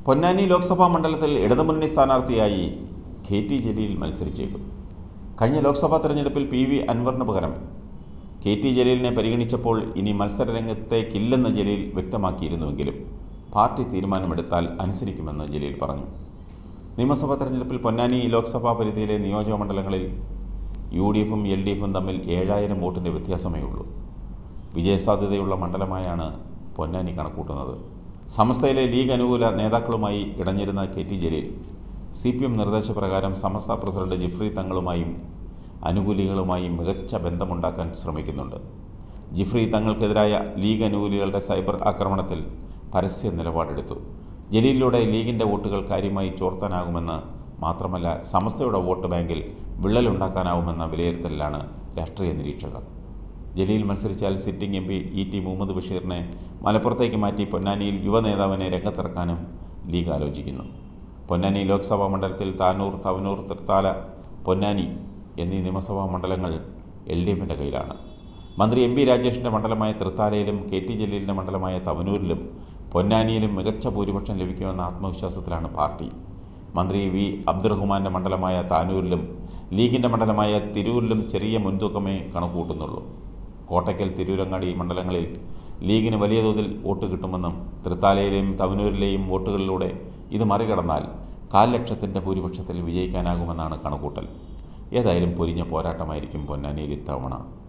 പൊന്നാനി ലോക്സഭാ മണ്ഡലത്തിൽ ഇടതുമുന്നണി സ്ഥാനാർത്ഥിയായി കെ ടി ജലീൽ മത്സരിച്ചേക്കും കഴിഞ്ഞ ലോക്സഭാ തെരഞ്ഞെടുപ്പിൽ പി വി അൻവറിന് പകരം കെ ടി ജലീലിനെ പരിഗണിച്ചപ്പോൾ ഇനി മത്സരരംഗത്തേക്കില്ലെന്ന് ജലീൽ വ്യക്തമാക്കിയിരുന്നുവെങ്കിലും പാർട്ടി തീരുമാനമെടുത്താൽ അനുസരിക്കുമെന്ന് ജലീൽ പറഞ്ഞു നിയമസഭാ തെരഞ്ഞെടുപ്പിൽ പൊന്നാനി ലോക്സഭാ പരിധിയിലെ നിയോജക മണ്ഡലങ്ങളിൽ യു ഡി എഫും എൽ ഡി എഫും തമ്മിൽ ഏഴായിരം വോട്ടിൻ്റെ വ്യത്യാസമേ ഉള്ളൂ വിജയസാധ്യതയുള്ള മണ്ഡലമായാണ് പൊന്നാനി കണക്കൂട്ടുന്നത് സമസ്തയിലെ ലീഗ് അനുകൂല നേതാക്കളുമായി ഇടഞ്ഞിരുന്ന K T Jaleel C P M നിർദ്ദേശപ്രകാരം സമസ്ത പ്രസിഡന്റ് ജിഫ്രി തങ്ങളുമായും അനുകൂലികളുമായും മികച്ച ബന്ധമുണ്ടാക്കാൻ ശ്രമിക്കുന്നുണ്ട് ജിഫ്രി തങ്ങൾക്കെതിരായ ലീഗ് അനുകൂലികളുടെ സൈബർ ആക്രമണത്തിൽ പരസ്യ നിലപാടെടുത്തു ജലീലിലൂടെ ലീഗിൻ്റെ വോട്ടുകൾ കാര്യമായി ചോർത്താനാകുമെന്ന് മാത്രമല്ല സമസ്തയുടെ വോട്ട് ബാങ്കിൽ വിള്ളലുണ്ടാക്കാനാവുമെന്ന വിലയിരുത്തലിലാണ് രാഷ്ട്രീയ നിരീക്ഷകർ ജലീൽ മത്സരിച്ചാൽ sitting M P E T Muhammad ബഷീറിനെ മലപ്പുറത്തേക്ക് മാറ്റി പൊന്നാനിയിൽ യുവനേതാവിനെ രംഗത്തിറക്കാനും ലീഗ് ആലോചിക്കുന്നു പൊന്നാനി ലോക്സഭാ മണ്ഡലത്തിൽ താനൂർ തവനൂർ തൃത്താല പൊന്നാനി എന്നീ നിയമസഭാ മണ്ഡലങ്ങൾ എൽ ഡി എഫിൻ്റെ കയ്യിലാണ് മന്ത്രി എം പി രാജേഷിൻ്റെ മണ്ഡലമായ തൃത്താലയിലും കെ ടി ജലീലിൻ്റെ മണ്ഡലമായ തവനൂരിലും പൊന്നാനിയിലും മികച്ച ഭൂരിപക്ഷം ലഭിക്കുമെന്ന ആത്മവിശ്വാസത്തിലാണ് പാർട്ടി മന്ത്രി വി അബ്ദുറഹ്മാൻ്റെ മണ്ഡലമായ താനൂരിലും ലീഗിൻ്റെ മണ്ഡലമായ തിരൂരിലും ചെറിയ മുൻതൂക്കമേ കണക്കുകൂട്ടുന്നുള്ളൂ കോട്ടയ്ക്കൽ തിരൂരങ്ങാടി മണ്ഡലങ്ങളിൽ ലീഗിന് വലിയ തോതിൽ വോട്ട് കിട്ടുമെന്നും തൃത്താലയിലെയും തവനൂരിലെയും വോട്ടുകളിലൂടെ ഇത് മറികടന്നാൽ കാൽ ലക്ഷത്തിൻ്റെ ഭൂരിപക്ഷത്തിൽ വിജയിക്കാനാകുമെന്നാണ് കണക്കൂട്ടൽ ഏതായാലും പൊരിഞ്ഞ പോരാട്ടമായിരിക്കും പൊന്നാനിയിൽ ഇത്തവണ